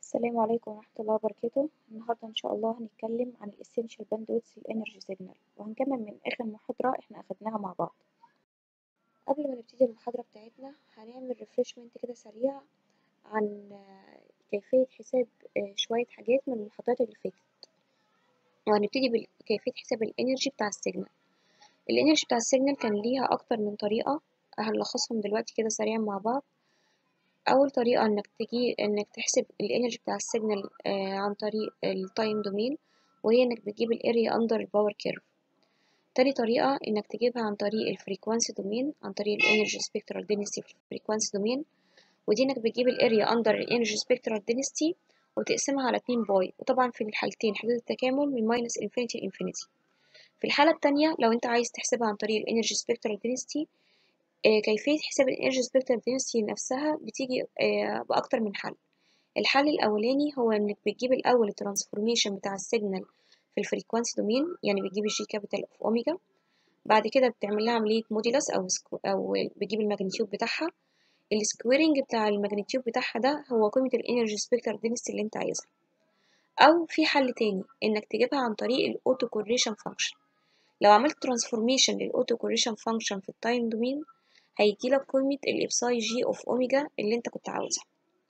السلام عليكم ورحمة الله وبركاته النهاردة إن شاء الله هنتكلم عن ال Essential Bandwidth للإنرجي سيجنال وهنكمل من آخر محاضرة إحنا أخدناها مع بعض قبل ما نبتدي المحاضرة بتاعتنا هنعمل ريفرشمنت كده سريع عن كيفية حساب شوية حاجات من المحاضرات اللي فاتت وهنبتدي بكيفية حساب الإنرجي بتاع السيجنال الإنرجي بتاع السيجنال كان ليها أكتر من طريقة هنلخصهم دلوقتي كده سريعا مع بعض اول طريقه انك تجي انك تحسب الانرجي بتاع السيجنال آه عن طريق التايم دومين وهي انك بتجيب الاريا اندر الباور كيرف تاني طريقه انك تجيبها عن طريق الفريكوانسي دومين عن طريق الانرجي سبيكترال دينستي في الفريكوانسي دومين ودي انك بتجيب الاريا اندر الانرجي سبيكترال دينستي وتقسمها على 2 باي وطبعا في الحالتين حدود التكامل من ماينس انفينيتي لانفينيتي في الحاله التانية لو انت عايز تحسبها عن طريق الانرجي سبيكترال دينستي كيفية حساب الانرجي سبيكترال دينستي نفسها بتيجي بأكتر من حل الحل الأولاني هو إنك بتجيب الأول الترانسفورميشن بتاع السيجنال في الفريكوانسي دومين يعني بتجيب الجي كابيتال اوف أوميجا بعد كده بتعمل لها عملية موديلس أو سكو أو بتجيب الماجنتيود بتاعها السكويرنج بتاع الماجنتيود بتاعها ده هو قيمة الانرجي سبيكترال دينستي اللي انت عايزها أو في حل تاني إنك تجيبها عن طريق الأوتو كوريشن فانكشن لو عملت ترانسفورميشن للأوتو كوريشن فانكشن في التايم دومين هيجيلك قيمة الإبساي جي أوف أوميجا اللي أنت كنت عاوزها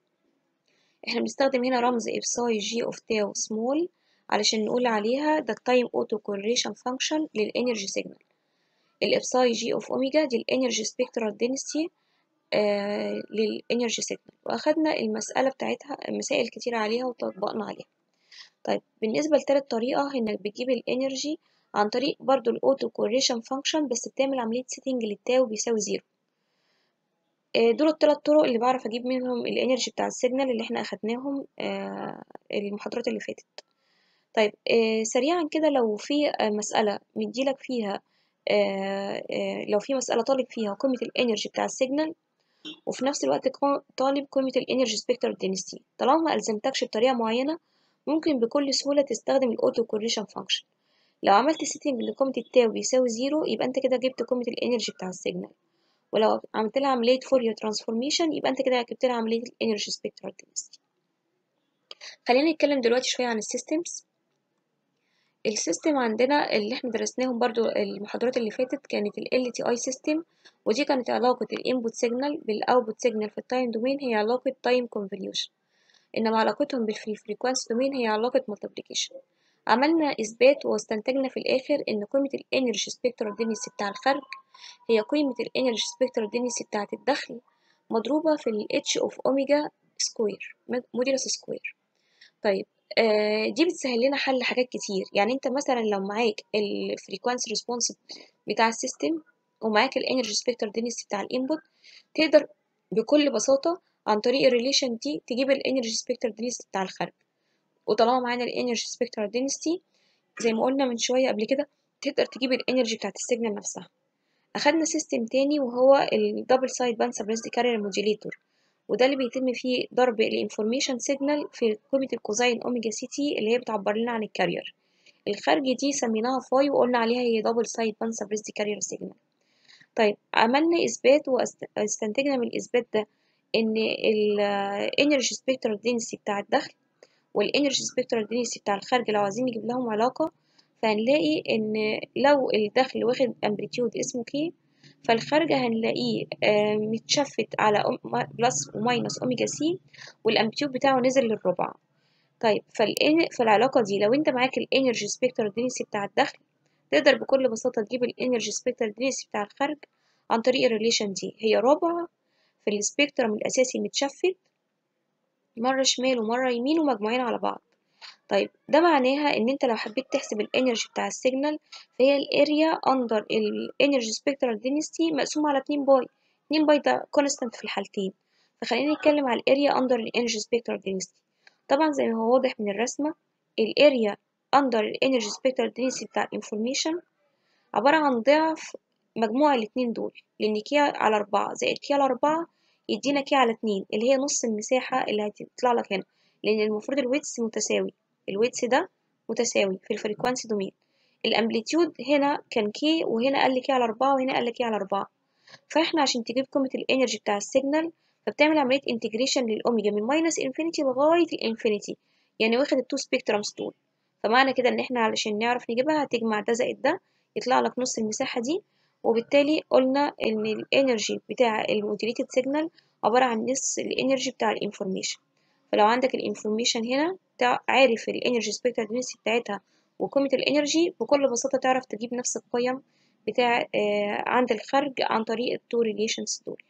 احنا بنستخدم هنا رمز إبساي جي أوف تاو سمول علشان نقول عليها ده التايم أوتو كوريشن فانكشن للإنرجي سيجنال الإبساي جي أوف أوميجا دي الإنرجي سبيكترال دينستي آه للإنرجي سيجنال وأخدنا المسألة بتاعتها مسائل كتير عليها وطبقنا عليها طيب بالنسبة لتالت طريقة إنك بتجيب الإنرجي عن طريق برضو الأوتو كوريشن فانكشن بس بتعمل عملية سيتنج للتاو بيساوي زيرو دول الثلاث طرق اللي بعرف اجيب منهم الانرجي بتاع السيجنال اللي احنا اخدناهم آه المحاضرات اللي فاتت طيب آه سريعا كده لو في آه مسألة مديلك فيها لو في مسألة طالب فيها قيمة الانرجي بتاع السيجنال وفي نفس الوقت طالب قيمة الانرجي سبيكترال دينستي طالما ما ألزمتكش بطريقة معينة ممكن بكل سهولة تستخدم الأوتو كوريشن فانكشن لو عملت سيتنج لقيمة التاو بيساوي زيرو يبقى انت كده جبت قيمة الانرجي بتاع السيجنال ولو عملت لها عملية فورير ترانسفورميشن يبقى انت كده جبت لها عملية الانرجي سبيكترال دينستي خلينا نتكلم دلوقتي شوية عن السيستمز السيستم عندنا اللي احنا درسناهم برضو المحاضرات اللي فاتت كانت ال LTI سيستم ودي كانت علاقة الانبوت سيجنال بالاوتبوت سيجنال في التايم دومين هي علاقة تايم كونفوليوشن انما علاقتهم بالفريكوانسي دومين هي علاقة مالتيبليكيشن عملنا اثبات واستنتجنا في الاخر ان قيمة الانرجي سبيكترال دينستي بتاع الخارج هي قيمة الانرجي سبيكترال دينستي بتاعة الدخل مضروبة في ال h of omega سكوير موديلس سكوير طيب آه دي بتسهل لنا حل حاجات كتير يعني انت مثلا لو معاك الفريكوانسي ريسبونس بتاع السيستم ومعاك الانرجي سبيكترال دينستي بتاع الانبوت تقدر بكل بساطة عن طريق الريليشن دي تجيب الانرجي سبيكترال دينستي بتاع الخارج وطالما معانا الانرجي سبيكترال دينستي زي ما قلنا من شوية قبل كده تقدر تجيب الانرجي بتاعت السيجنال نفسها أخدنا سيستم تاني وهو الدبل سايد باند سبريسد كارير موديليتور وده اللي بيتم فيه ضرب الانفورميشن سيجنال في قيمة الكوزاين اوميجا سي تي اللي هي بتعبر لنا عن الكارير الخارج دي سميناها فاي وقلنا عليها هي دبل سايد باند سبريسد كارير سيجنال طيب عملنا إثبات واستنتجنا من الإثبات ده إن الانرجي سبيكترال دينسي بتاع الدخل والانرجي سبيكترال دينسي بتاع الخارج لو عايزين نجيب لهم علاقة فهنلاقي ان لو الدخل واخد امبليتيود اسمه كي فالخارج هنلاقيه متشفت على بلس وماينس اوميجا سي والامبليتيود بتاعه نزل للربع طيب فالعلاقة دي لو انت معاك الانرجي سبيكترال دينسي بتاع الدخل تقدر بكل بساطة تجيب الانرجي سبيكترال دينسي بتاع الخارج عن طريق الريليشن دي هي ربع في السبيكترم الاساسي متشفت مرة شمال ومرة يمين ومجموعين على بعض طيب ده معناها ان انت لو حبيت تحسب الانرجي بتاع السيجنال فهي الاريا اندر الانرجي سبيكترال دينستي مقسوم على 2 باي 2 باي ده كونستانت في الحالتين فخلينا نتكلم على الاريا اندر الانرجي سبيكترال دينستي طبعا زي ما هو واضح من الرسمه الاريا اندر الانرجي سبيكترال دينستي بتاع الانفورميشن عباره عن ضعف مجموع الاتنين دول لان كي على أربعة زائد كي على أربعة يدينا كي على اتنين اللي هي نص المساحه اللي هتطلع لك هنا لان المفروض الويتس متساوي الويتس ده متساوي في الفريكوانسي دومين الامبليتيود هنا كان كي وهنا قال لي كي على أربعة وهنا قال لي كي على أربعة فاحنا عشان تجيب قيمة الانرجي بتاع السيجنال فبتعمل عملية انتجريشن للأوميجا من ماينس انفينيتي لغاية الانفينيتي يعني واخد التو سبيكترمز دول فمعنى كده إن احنا علشان نعرف نجيبها هتجمع ده زائد ده يطلع لك نص المساحة دي وبالتالي قلنا إن الانرجي بتاع الموديليتد سيجنال عبارة عن نص الانرجي بتاع الانفورميشن فلو عندك الانفورميشن هنا عارف الانرجي سبيكترال دنسيتي بتاعتها وقيمة الانرجي بكل بساطة تعرف تجيب نفس القيم بتاع آه عند الخرج عن طريق التو ريليشنز دول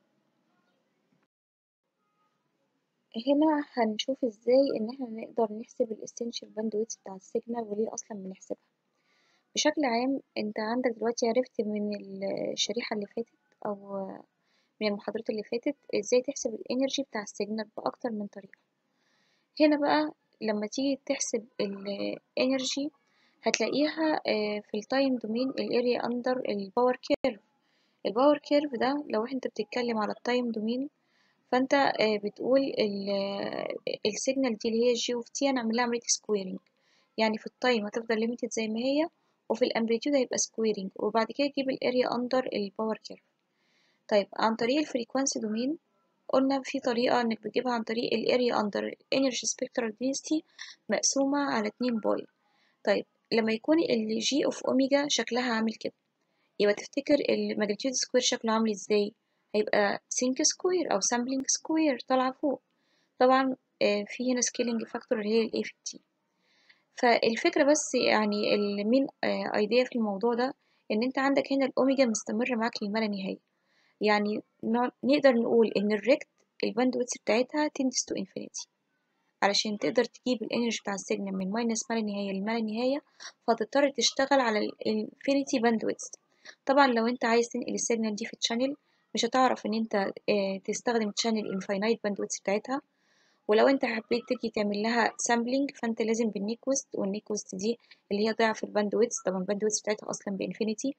هنا هنشوف ازاي ان احنا نقدر نحسب الاسينشال باندويتس بتاع السيجنال وليه اصلا بنحسبها بشكل عام انت عندك دلوقتي عرفت من الشريحة اللي فاتت او من المحاضرات اللي فاتت ازاي تحسب الانرجي بتاع السيجنال باكتر من طريقة هنا بقى لما تيجي تحسب الانرجي هتلاقيها في التايم دومين الاريا اندر الباور كيرف الباور كيرف ده لو انت بتتكلم على التايم دومين فانت بتقول السيجنال دي اللي هي جي اوف تي هنعمل لها عمليه سكويرنج يعني في التايم هتفضل ليميتد زي ما هي وفي الامبليتيود هيبقى سكويرنج وبعد كده تجيب الاريا اندر الباور كيرف طيب عن طريق الفريكوانسي دومين قلنا في طريقة انك بتجيبها عن طريق الاريا اندر الانرجي سبيكترال دينستي مقسومة على اتنين باي طيب لما يكون ال جي اوف اوميجا شكلها عامل كده يبقى تفتكر الماجنتيود سكوير شكله عامل ازاي هيبقى سينك سكوير او سامبلينج سكوير طالعة فوق طبعا في هنا سكيلينج فاكتور اللي هي الاي في تي فالفكرة بس يعني المين ايديا في الموضوع ده ان انت عندك هنا الاوميجا مستمرة معاك لما لا نهاية يعني نقدر نقول ان الريكت الباندويتس بتاعتها تندس تو انفينيتي علشان تقدر تجيب الانرجي بتاع السيجنال من ماينس ما لا نهاية لما لا نهاية فتضطر تشتغل على الانفينيتي باندويتس طبعا لو انت عايز تنقل السيجنال دي في تشانل مش هتعرف ان انت اه تستخدم تشانل انفاينايت باندويتس بتاعتها ولو انت حبيت تيجي تعمل لها سامبلينج فانت لازم بالنيكوست والنيكوست دي اللي هي ضعف الباندويتس طبعا الباندويتس بتاعتها اصلا بانفينيتي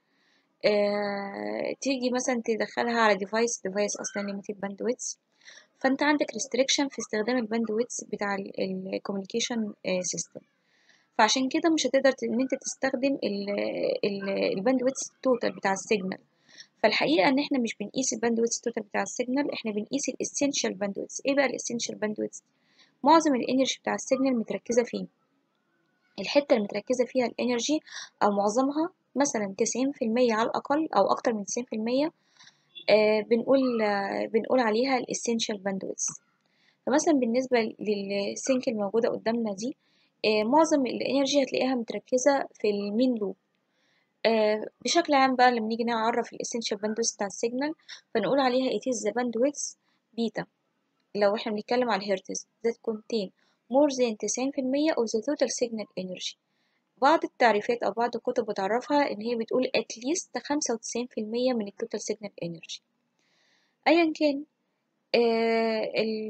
اه تيجي مثلا تدخلها على ديفايس ديفايس اصلا ليميتد باندويتس فانت عندك ريستريكشن في استخدام الباندويتس بتاع الكوميونيكيشن سيستم فعشان كده مش هتقدر ان انت تستخدم الباندويتس التوتال بتاع السيجنال فالحقيقه ان احنا مش بنقيس الباندويتس التوتال بتاع السيجنال احنا بنقيس الاسينشال باندويتس ايه بقى الاسينشال باندويتس معظم الانرجي بتاع السيجنال متركزه فين الحته اللي متركزه فيها الانرجي او معظمها مثلا 90% على الاقل او اكتر من 90% آه بنقول آه بنقول عليها الاسينشال باندويتس فمثلا بالنسبه للسينك الموجوده قدامنا دي آه معظم الانرجي هتلاقيها متركزه في المين لوب آه بشكل عام بقى لما نيجي نعرف الاسينشال باندويتس بتاع السيجنال فنقول عليها it is the bandwidth بيتا لو احنا بنتكلم على الهرتز that contain more than 90% of the total signal energy بعض التعريفات أو بعض الكتب بتعرفها إن هي بتقول at least 95% من التوتال signal energy أيا كان آه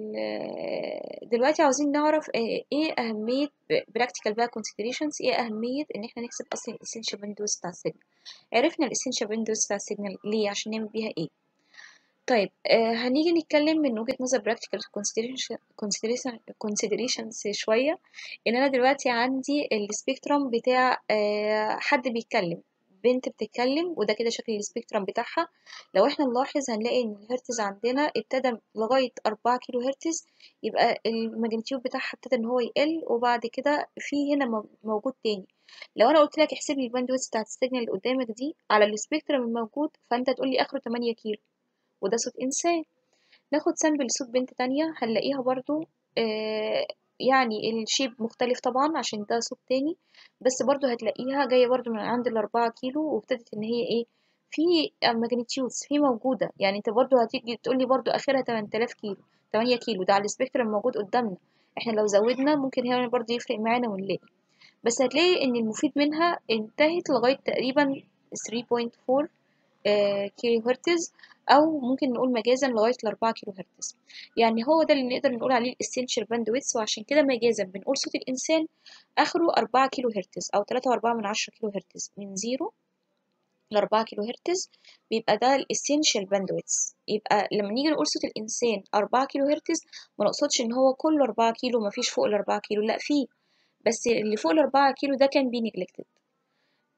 دلوقتي عاوزين نعرف آه ايه أهمية practical بقى considerations ايه أهمية إن احنا نحسب أصلا الاسينشال باندويث بتاع السيجنال عرفنا الاسينشال باندويث بتاع السيجنال ليه عشان نعمل بيها ايه طيب آه هنيجي نتكلم من وجهة نظر practical consideration consideration considerations شوية إن أنا دلوقتي عندي السبيكترم بتاع آه حد بيتكلم بنت بتتكلم وده كده شكل السبيكترم بتاعها لو احنا نلاحظ هنلاقي ان الهرتز عندنا ابتدى لغاية أربعة كيلو هرتز يبقى الماجنتيود بتاعها ابتدى ان هو يقل وبعد كده في هنا موجود تاني لو انا قلت لك احسب لي الباندويث بتاعت السيجنال اللي قدامك دي على السبيكترم الموجود فانت تقول لي اخره 8 كيلو وده صوت انسان ناخد سامبل صوت بنت تانية هنلاقيها برضو آه يعني الشيب مختلف طبعا عشان ده صوت تاني بس برضو هتلاقيها جاية برضو من عند الأربعة كيلو وابتدت إن هي إيه في ماجنتيودز في موجودة يعني أنت برضو هتيجي تقولي برضو آخرها 8000 كيلو 8 كيلو ده على السبيكترم موجود قدامنا احنا لو زودنا ممكن هنا برضو يفرق معانا ونلاقي بس هتلاقي إن المفيد منها انتهت لغاية تقريبا 3.4 آه كيلو هرتز او ممكن نقول مجازا لغايه الأربعة كيلو هرتز يعني هو ده اللي نقدر نقول عليه الاسينشال باندويتس وعشان كده مجازا بنقول صوت الانسان اخره أربعة كيلو هرتز او تلاتة وأربعة من عشرة كيلو هرتز من زيرو لأربعة كيلو هرتز بيبقى ده الاسينشال باندويتس يبقى لما نيجي نقول صوت الانسان أربعة كيلو هرتز ما نقصدش ان هو كله أربعة كيلو مفيش فوق الأربعة كيلو لا فيه بس اللي فوق الأربعة كيلو ده كان بي نيجلكتد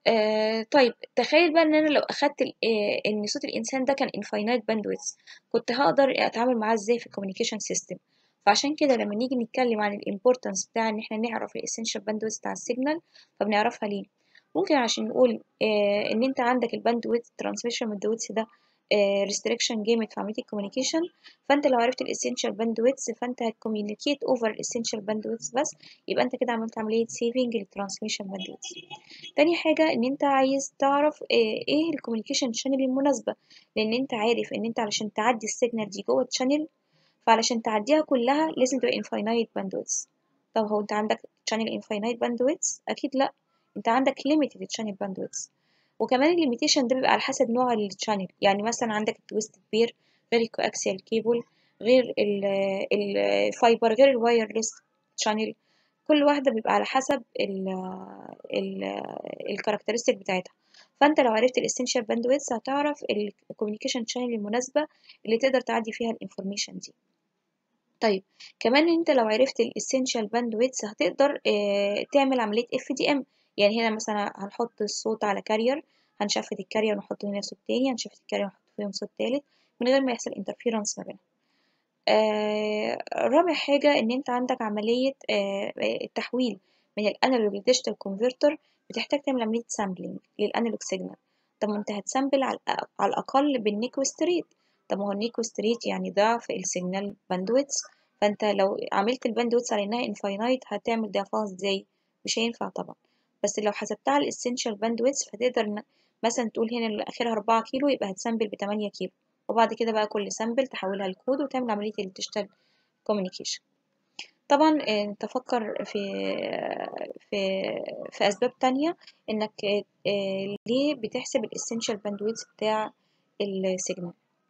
آه طيب تخيل بقى ان انا لو اخدت ال- آه ان صوت الانسان ده كان infinite bandwidth كنت هقدر اتعامل معاه ازاي في communication system فعشان كده لما نيجي نتكلم عن الامبورتنس بتاع ان احنا نعرف الاسينشال باندويث بتاع السيجنال فبنعرفها ليه ممكن عشان نقول آه ان انت عندك الباندويث ترانسميشن باندويث ده ريستريكشن جامد في عمليه الكوميونيكيشن فانت لو عرفت الاسينشال باندويث فانت هتكوميونيكيت اوفر الاسينشال باندويث بس يبقى انت كده عملت عمليه سيفنج للترانسميشن باندويث تاني حاجة ان انت عايز تعرف ايه الكوميونيكيشن شانل المناسبة لان انت عارف ان انت علشان تعدي السيجنال دي جوه الشانل فعلشان تعديها كلها لازم تبقى infinite bandwidth طب هو انت عندك channel infinite bandwidth اكيد لا انت عندك limited channel bandwidth وكمان الليميتيشن ده بيبقى على حسب نوع الشانل يعني مثلا عندك التويست بير غير الكواكسيال كيبل غير الفايبر غير الوايرلس شانل كل واحدة بيبقى على حسب ال ال الكاركترستيك بتاعتها فانت لو عرفت الاسينشال باندويث هتعرف الكوميونيكيشن شانل المناسبة اللي تقدر تعدي فيها الانفورميشن دي طيب كمان انت لو عرفت الاسينشال باندويث هتقدر اه تعمل عملية اف دي ام يعني هنا مثلا هنحط الصوت على كارير هنشفت الكارير ونحط هنا صوت تاني هنشفت الكارير ونحط فيهم صوت تالت من غير ما يحصل انترفيرنس ما بينهم آه رابع حاجة إن أنت عندك عملية آه التحويل من الأنالوج للديجيتال كونفرتر بتحتاج تعمل عملية سامبلينج للأنالوج سيجنال طب ما أنت هتسامبل على, على الأقل بالنيكوست ريت طب ما هو النيكوست ريت يعني ضعف السيجنال باندويتس فأنت لو عملت الباندويتس على إنها انفاينايت هتعمل ضعفها ازاي مش هينفع طبعا بس لو حسبتها على الاسينشال باندويتس فتقدر مثلا تقول هنا اللي آخرها أربعة كيلو يبقى هتسامبل بتمانية كيلو وبعد كده بقى كل سامبل تحولها لكود وتعمل عملية الديجيتال كوميونيكيشن طبعا تفكر في في في أسباب تانية إنك ليه بتحسب الاسينشال باندويث بتاع السيجنال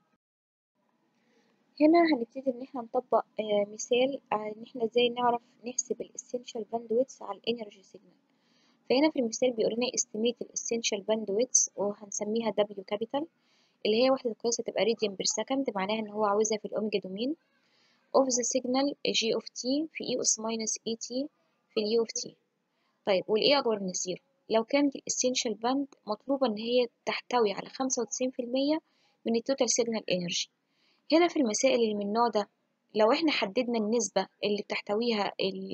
هنا هنبتدي إن احنا نطبق مثال على إن احنا ازاي نعرف نحسب الاسينشال باندويث على الانرجي سيجنال فهنا في المثال بيقول لنا estimate الاسينشال باندويث وهنسميها W كابيتال اللي هي وحدة القياس هتبقى راديان بير سكند معناها ان هو عاوزها في الاوميجا دومين of the signal g of t في e اس minus at في ال u of t طيب والايه اكبر من الزيرو لو كانت الاسينشال باند مطلوبة ان هي تحتوي على خمسة وتسعين في المية من التوتال سيجنال انرجي هنا في المسائل اللي من النوع ده لو احنا حددنا النسبة اللي بتحتويها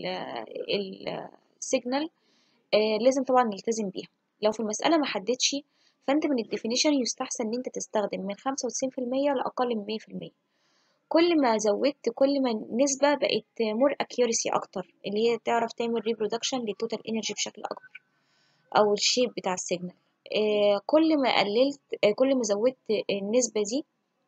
السيجنال آه لازم طبعا نلتزم بيها لو في المسألة ما حددش فانت من الديفينيشن يستحسن ان انت تستخدم من خمسة وتسعين في المية لأقل من مية في المية كل ما زودت كل ما النسبة بقت مور اكيورسي اكتر اللي هي تعرف تعمل ريبرودكشن للتوتال انرجي بشكل اكبر او الشيب بتاع السيجنال آه كل ما قللت آه كل ما زودت النسبة دي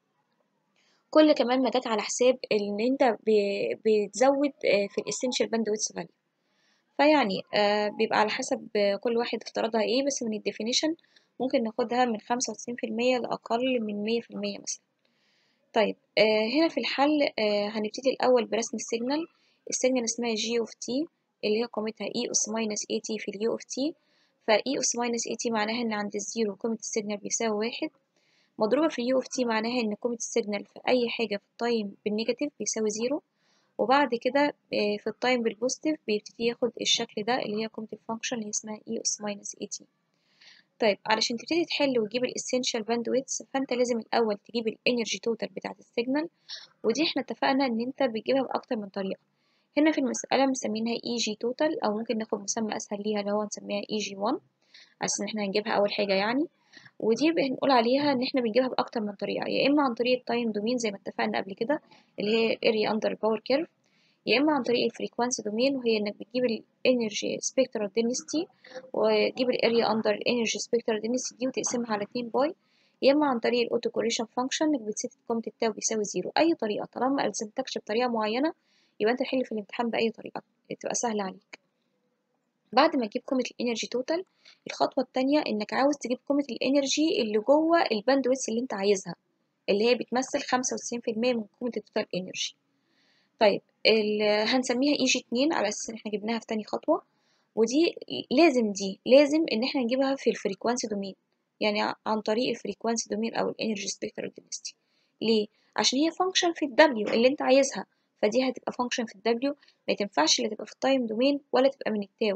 كل كمان ما جت على حساب ان انت بتزود في الاسينشال باندويث فاليو فيعني آه بيبقى على حسب كل واحد افترضها ايه بس من الديفينيشن ممكن ناخدها من خمسة وتسعين في المية لأقل من مية في المية مثلا طيب آه هنا في الحل آه هنبتدي الأول برسم السيجنال السيجنال اسمها جي اوف تي اللي هي قيمتها اي اس ماينس اي تي في اليو اوف تي فاي اس ماينس اي تي معناها ان عند الزيرو قيمة السيجنال بيساوي واحد مضروبة في اليو اوف تي معناها ان قيمة السيجنال في أي حاجة في التايم بالنيجاتيف بيساوي زيرو وبعد كده في التايم بالبوزيتيف بيبتدي ياخد الشكل ده اللي هي قيمة الفانكشن اللي اسمها اي اس ماينس اي تي طيب علشان تبتدي تحل وتجيب الاسينشال باندويتس فانت لازم الاول تجيب الانرجي توتال بتاعه السيجنال ودي احنا اتفقنا ان انت بتجيبها باكتر من طريقه هنا في المساله مسمينها اي جي توتال او ممكن ناخد مسمى اسهل ليها اللي هو نسميها اي جي 1 عشان ان احنا هنجيبها اول حاجه يعني ودي بنقول عليها ان احنا بنجيبها باكتر من طريقه يا اما عن طريق التايم دومين زي ما اتفقنا قبل كده اللي هي اريا اندر باور كيرف يا اما عن طريق الفريكوانسي دومين وهي انك بتجيب الانرجي سبيكترال دينستي وتجيب الاريا اندر الانرجي سبيكترال دينستي دي وتقسمها على 2 باي يا اما عن طريق الاوتو كوريشن فانكشن انك بتسيت قيمه التاو بيساوي زيرو اي طريقه طالما ما الزمتكش بطريقه معينه يبقى انت تحل في الامتحان باي طريقه تبقى سهله عليك بعد ما تجيب قيمه الانرجي توتال الخطوه الثانيه انك عاوز تجيب قيمه الانرجي اللي جوه الباندويث اللي انت عايزها اللي هي بتمثل 95% من قيمه التوتال انرجي طيب هنسميها اي جي 2 على اساس ان احنا جبناها في تاني خطوه ودي لازم دي لازم ان احنا نجيبها في الفريكوانسي دومين يعني عن طريق الفريكوانسي دومين او الانرجي سبيكترال دينستي ليه عشان هي فانكشن في الدبليو اللي انت عايزها فدي هتبقى فانكشن في الدبليو ما تنفعش لا تبقى في التايم دومين ولا تبقى من التاو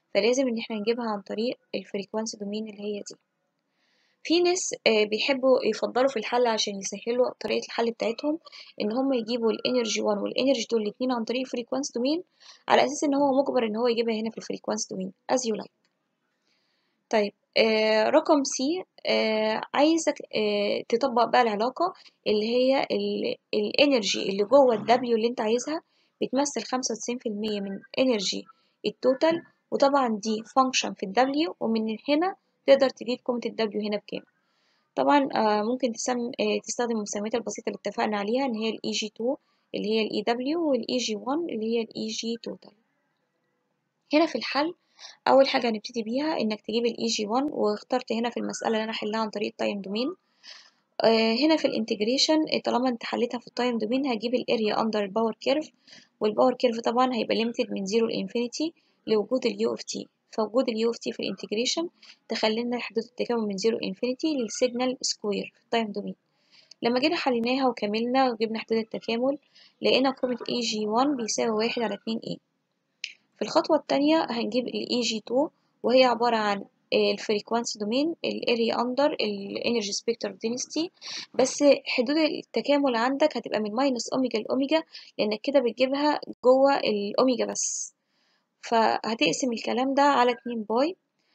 فلازم ان احنا نجيبها عن طريق الفريكوانسي دومين اللي هي دي في ناس آه، بيحبوا يفضلوا في الحل عشان يسهلوا طريقة الحل بتاعتهم ان هم يجيبوا الانرجي 1 والانرجي 2 الاتنين عن طريق الفريكوانسي دومين على اساس ان هو مجبر ان هو يجيبها هنا في الفريكوانسي دومين as you like طيب آه رقم سي آه عايزك آه تطبق بقى العلاقة اللي هي الانرجي اللي جوه الدبليو اللي انت عايزها بتمثل خمسة وتسعين في المية من انرجي التوتال وطبعا دي فانكشن في الدبليو ومن هنا تقدر تجيب قيمة الدبليو هنا بكام طبعا آه ممكن تسم... آه تستخدم المسميات البسيطة اللي اتفقنا عليها ان هي الاي جي 2 اللي هي الاي دبليو والاي جي 1 اللي هي الاي جي توتال هنا في الحل اول حاجه هنبتدي بيها انك تجيب الاي جي 1 واخترت هنا في المساله اللي انا احلها عن طريق التايم دومين آه هنا في الانتجريشن طالما انت حليتها في التايم دومين هجيب الاريا اندر الباور كيرف والباور كيرف طبعا هيبقى ليميتد من 0 لانفينيتي لوجود اليو اوف تي فوجود اليو اوف تي في الانتجريشن تخلينا حدود التكامل من 0 لانفينيتي للسيجنال سكوير في التايم دومين لما جينا حليناها وكملنا وجبنا حدود التكامل لقينا قيمة اي جي 1 بيساوي واحد على اتنين اي في الخطوة التانية هنجيب ال EG2 وهي عبارة عن الفريكوانسي دومين الاريا اندر الانرجي سبيكتر density بس حدود التكامل عندك هتبقى من ماينس اوميجا لاوميجا لانك كده بتجيبها جوه الاوميجا بس فهتقسم الكلام ده على اتنين باي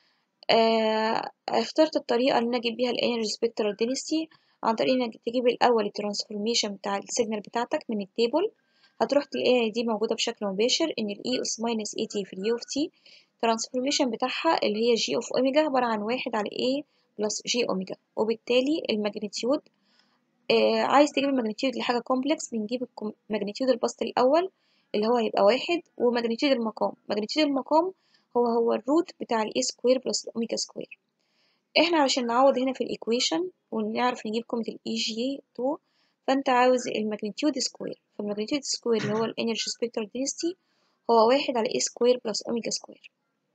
آه اخترت الطريقة اللي انا اجيب بيها الانرجي سبيكتر density عن طريق انك تجيب الاول الترانسفورميشن بتاع السيجنال بتاعتك من التيبل هتروح تلاقيها دي موجودة بشكل مباشر إن ال E أس ماينس اي تي في ال U of T ترانسفورميشن بتاعها اللي هي G of أوميجا عبارة عن واحد على A بلس G أوميجا وبالتالي الماجنتيود آه عايز تجيب الماجنتيود لحاجة كومبلكس بنجيب ماجنتيود البسط الأول اللي هو هيبقى واحد وماجنتيود المقام ماجنتيود المقام هو هو الروت بتاع ال A سكوير بلس الأوميجا سكوير احنا علشان نعوض هنا في الإيكويشن ونعرف نجيب قيمة ال EG2 فانت عاوز الماجنتيود سكوير فالماجنتيود سكوير اللي هو الانرجي سبيكتر density هو واحد على اي سكوير بلس اوميجا سكوير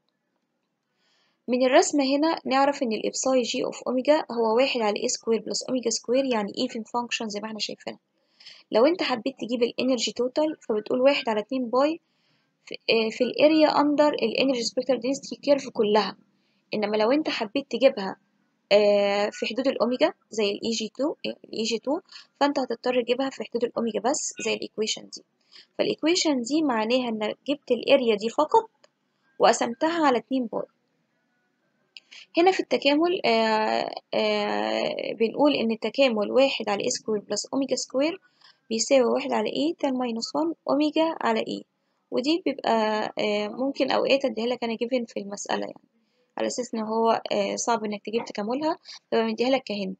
من الرسمة هنا نعرف ان الابساي جي اوف اوميجا هو واحد على اي سكوير بلس اوميجا سكوير يعني even function زي ما احنا شايفينها لو انت حبيت تجيب الانرجي توتال فبتقول واحد على اتنين باي في, في الاريا اندر الانرجي سبيكتر density كيرف كلها انما لو انت حبيت تجيبها في حدود الأوميجا زي ال EG2 ال EG2 فأنت هتضطر تجيبها في حدود الأوميجا بس زي الإيكويشن دي فالإيكويشن دي معناها إنك جبت الأريا دي فقط وقسمتها على اتنين باي هنا في التكامل آآ آآ بنقول إن التكامل واحد على إيه سكوير بلس أوميجا سكوير بيساوي واحد على إيه تان ماينس ون أوميجا على إيه ودي بيبقى ممكن أوقات أديها لك أنا جيفن في المسألة يعني على اساس ان هو صعب انك تجيب تكاملها فبقى مديها لك كهنت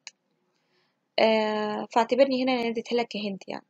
فاعتبرني هنا ان اديتها لك كهنت يعني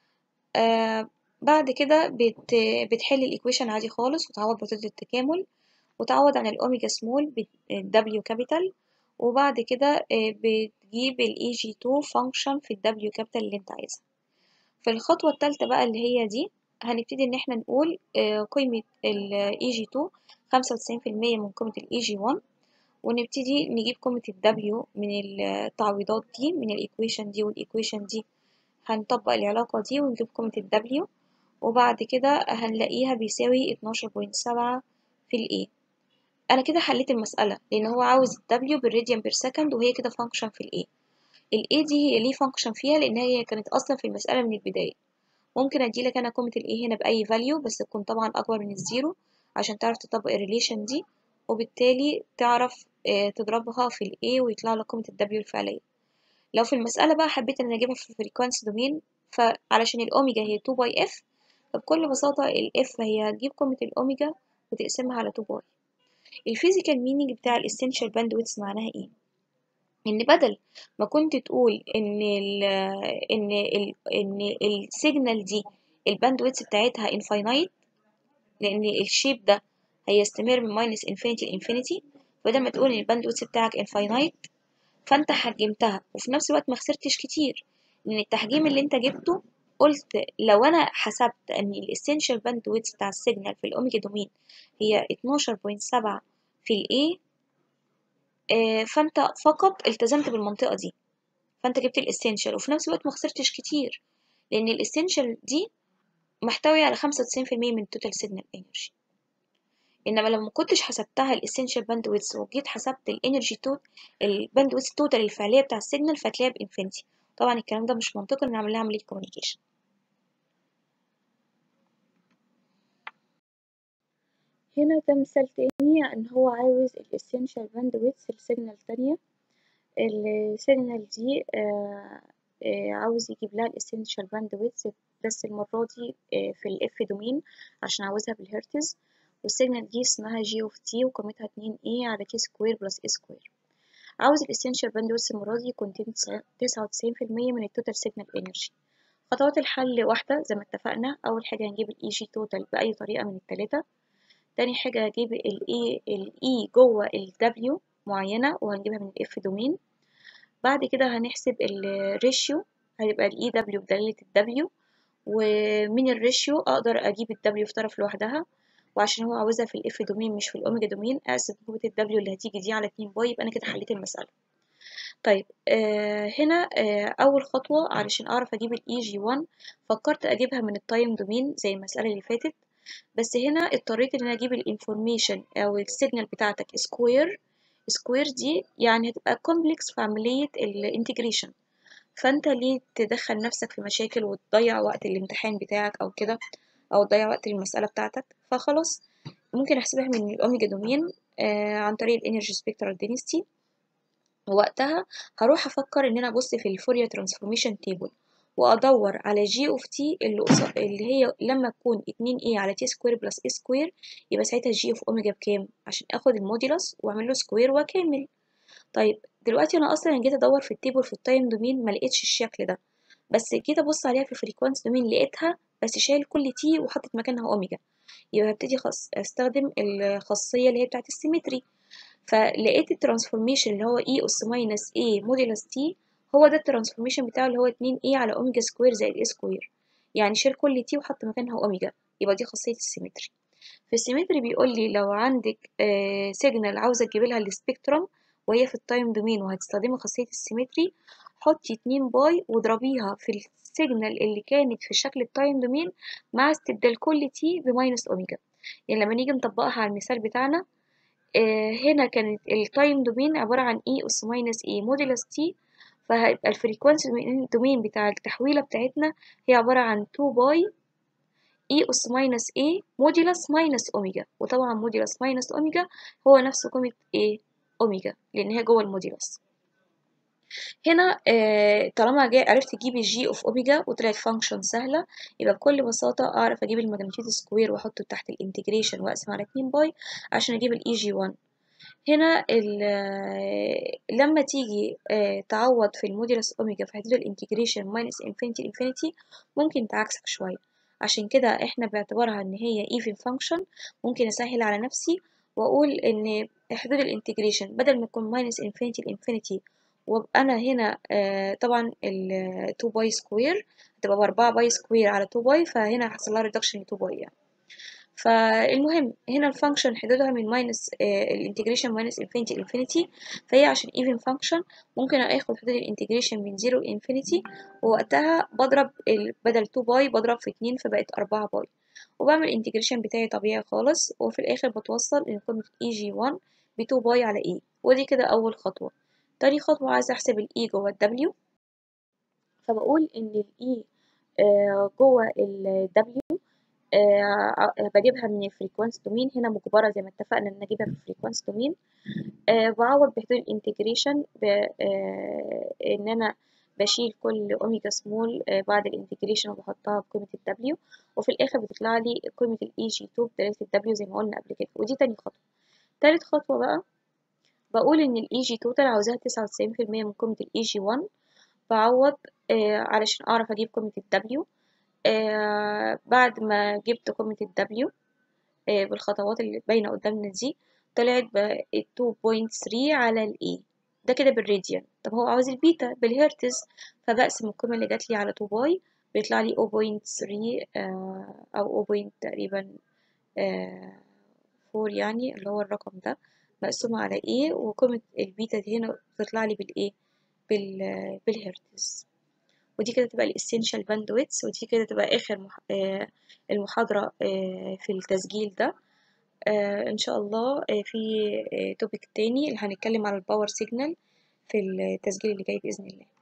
بعد كده بت بتحل الايكويشن عادي خالص وتعوض بحدود التكامل وتعوض عن الاوميجا سمول بالدبليو كابيتال وبعد كده بتجيب الاي جي 2 فانكشن في الدبليو كابيتال اللي انت عايزها في الخطوة التالتة بقى اللي هي دي هنبتدي ان احنا نقول قيمة ال EG2 خمسة وتسعين في المية من قيمة ال EG1 ونبتدي نجيب قيمة ال W من التعويضات دي من الإيكويشن دي والإيكويشن دي هنطبق العلاقة دي ونجيب قيمة ال W وبعد كده هنلاقيها بيساوي اتناشر بوينت سبعة في ال A أنا كده حليت المسألة لأن هو عاوز ال W بالراديان بير سكند وهي كده فانكشن في ال A ال A دي هي ليه فانكشن فيها لأن هي كانت أصلا في المسألة من البداية ممكن اديلك انا قيمة ال A هنا بأي value بس تكون طبعا أكبر من الزيرو عشان تعرف تطبق الريليشن دي وبالتالي تعرف تضربها في ال A ويطلع لك قيمة ال W الفعلية لو في المسألة بقى حبيت ان انا اجيبها في الفريكوانسي دومين فعلشان الأوميجا هي 2 باي F فبكل بساطة ال F هي هتجيب قيمة الأوميجا وتقسمها على 2 باي الفيزيكال مينينج بتاع الاسينشال باندويتس معناها ايه؟ ان بدل ما كنت تقول ان ال ان ال ان السيجنال دي الباندويتس بتاعتها انفاينايت لان الشيب ده هيستمر من ماينس انفينيتي لانفينيتي بدل ما تقول ان الباندويتس بتاعك انفاينايت فانت حجمتها وفي نفس الوقت ما خسرتش كتير لان التحجيم اللي انت جبته قلت لو انا حسبت ان الاسينشال باندويتس بتاع السيجنال في الاوميجا دومين هي 12.7 في الاي فانت فقط التزمت بالمنطقة دي فانت جبت الاسينشال وفي نفس الوقت ما خسرتش كتير لان الاسينشال دي محتوية على خمسة وتسعين في المية من التوتال سيجنال انرجي انما لما كنتش حسبتها الاسينشال باندويتس وجيت حسبت الانرجي توت الباندويتس توتال الفعليه بتاع السيجنال فهتلاقيها بانفينيتي طبعا الكلام ده مش منطقي ان نعمل لها عمليه كوميونيكيشن هنا ده مثال تاني ان هو عاوز الاسينشال باندويتس لسيجنال تانية السيجنال دي آه آه عاوز يجيب لها الاسينشال باندويتس بس المرة دي آه في الاف دومين عشان عاوزها بالهرتز والسيجنال دي اسمها جي اوف تي وقيمتها اتنين اي على تي سكوير بلس اي سكوير عاوز الاسينشال باندويتس المرة دي يكون تسعة وتسعين في المية من التوتال سيجنال انرجي خطوات الحل واحدة زي ما اتفقنا أول حاجة هنجيب الاي جي توتال بأي طريقة من التلاتة تاني حاجة هجيب ال E ال E جوه ال W معينة وهنجيبها من ال F دومين بعد كده هنحسب الريشيو هيبقى ال E W بدالة ال W ومن الريشيو أقدر أجيب ال W في طرف لوحدها وعشان هو عاوزها في ال F دومين مش في الأوميجا دومين أقسم قوة ال W اللي هتيجي دي على اتنين باي يبقى أنا كده حليت المسألة طيب آه هنا آه أول خطوة علشان أعرف أجيب ال EG1 فكرت أجيبها من التايم دومين زي المسألة اللي فاتت بس هنا اضطريت ان انا اجيب الانفورميشن او السيجنال بتاعتك سكوير سكوير دي يعني هتبقى كومبلكس في عملية الانتجريشن فانت ليه تدخل نفسك في مشاكل وتضيع وقت الامتحان بتاعك او كده او تضيع وقت المسألة بتاعتك فخلاص ممكن احسبها من الاوميجا دومين آه عن طريق الانرجي سبيكترال دينستي ووقتها هروح افكر ان انا ابص في الفوريا ترانسفورميشن تيبل وادور على جي اوف تي اللي قصاد اللي هي لما تكون 2 اي على تي سكوير بلس اي سكوير يبقى ساعتها جي اوف اوميجا بكام عشان اخد الموديلس واعمل له سكوير واكمل طيب دلوقتي انا اصلا جيت ادور في التيبل في التايم دومين ما لقيتش الشكل ده بس جيت ابص عليها في الفريكوانس دومين لقيتها بس شايل كل تي وحطت مكانها اوميجا يبقى هبتدي خص... استخدم الخاصيه اللي هي بتاعت السيمتري فلقيت الترانسفورميشن اللي هو اي اس ماينس اي موديلس تي هو ده الترانسفورميشن بتاعه اللي هو 2 اي على اوميجا سكوير زائد اي سكوير يعني شيل كل تي وحط مكانها اوميجا يبقى دي خاصيه السيمتري في السيمتري بيقول لي لو عندك آه سيجنال عاوزه تجيب لها السبيكترم وهي في التايم دومين وهتستخدمي خاصيه السيمتري حطي 2 باي واضربيها في السيجنال اللي كانت في شكل التايم دومين مع استبدال كل تي بماينس اوميجا يعني لما نيجي نطبقها على المثال بتاعنا آه هنا كانت التايم دومين عباره عن اي اس ماينس اي موديلس تي فهيبقى الفريكوانسي دومين بتاع التحويلة بتاعتنا هي عبارة عن 2 باي اي اس ماينس اي موديلس ماينس اوميجا وطبعا موديلس ماينس اوميجا هو نفس قيمة ايه اوميجا لان هي جوه الموديلس هنا آه طالما جاي عرفت اجيب الجي اوف اوميجا وطلعت فانكشن سهله يبقى بكل بساطه اعرف اجيب الماجنتيود سكوير واحطه تحت الانتجريشن واقسم على 2 باي عشان اجيب الاي جي 1 هنا لما تيجي تعوض في الموديلس اوميجا في حدود الانتجريشن ماينس انفينيتي انفينيتي ممكن تعكسك شويه عشان كده احنا باعتبارها ان هي even function ممكن اسهل على نفسي واقول ان حدود الانتجريشن بدل ما تكون ماينس انفينيتي لانفينيتي وابقى انا هنا طبعا ال 2 باي سكوير هتبقى ب 4 باي سكوير على 2 باي فهنا هيحصل لها ريدكشن ل 2 باي يعني فالمهم هنا الفانكشن حدودها من ماينس الانتجريشن ماينس انفينيتي لانفينيتي فهي عشان ايفن فانكشن ممكن اخد حدود الانتجريشن من 0 لانفينيتي ووقتها بضرب بدل 2 باي بضرب في 2 فبقت 4 باي وبعمل الانتجريشن بتاعي طبيعي خالص وفي الاخر بتوصل ان قيمة اي جي 1 ب 2 باي على اي ودي كده اول خطوة تاني خطوة عايزة احسب الاي جوه الدبليو فبقول ان الاي جوه الدبليو أه بجيبها من الفريكوانس دومين هنا مجبرة زي ما اتفقنا ان اجيبها في الفريكوانس دومين أه بعوض بحدود الانتجريشن أه ان انا بشيل كل اوميجا سمول بعد الانتجريشن وبحطها بقيمة الدبليو وفي الاخر بتطلع لي قيمة الاي جي 2 بدلالة الدبليو زي ما قلنا قبل كده ودي تاني خطوة تالت خطوة بقى بقول ان الاي جي توتال عاوزاها تسعة وتسعين في المية من قيمة الاي جي 1 بعوض علشان اعرف اجيب قيمة الدبليو آه بعد ما جبت قيمة الدبليو آه بالخطوات اللي باينة قدامنا دي طلعت ب 2.3 على ال E ده كده بالراديان طب هو عاوز البيتا بالهرتز فبقسم القيمة اللي جات لي على 2 باي بيطلع لي 0.3 آه أو 0. تقريبا 4 يعني اللي هو الرقم ده مقسومة على E وقيمة البيتا دي هنا بتطلع لي بالإيه بال بالهرتز ودي كده تبقى الاسينشال باندويتس ودي كده تبقى اخر مح... آه المحاضرة آه في التسجيل ده آه ان شاء الله آه في آه توبيك تاني اللي هنتكلم على الباور سيجنال في التسجيل اللي جاي باذن الله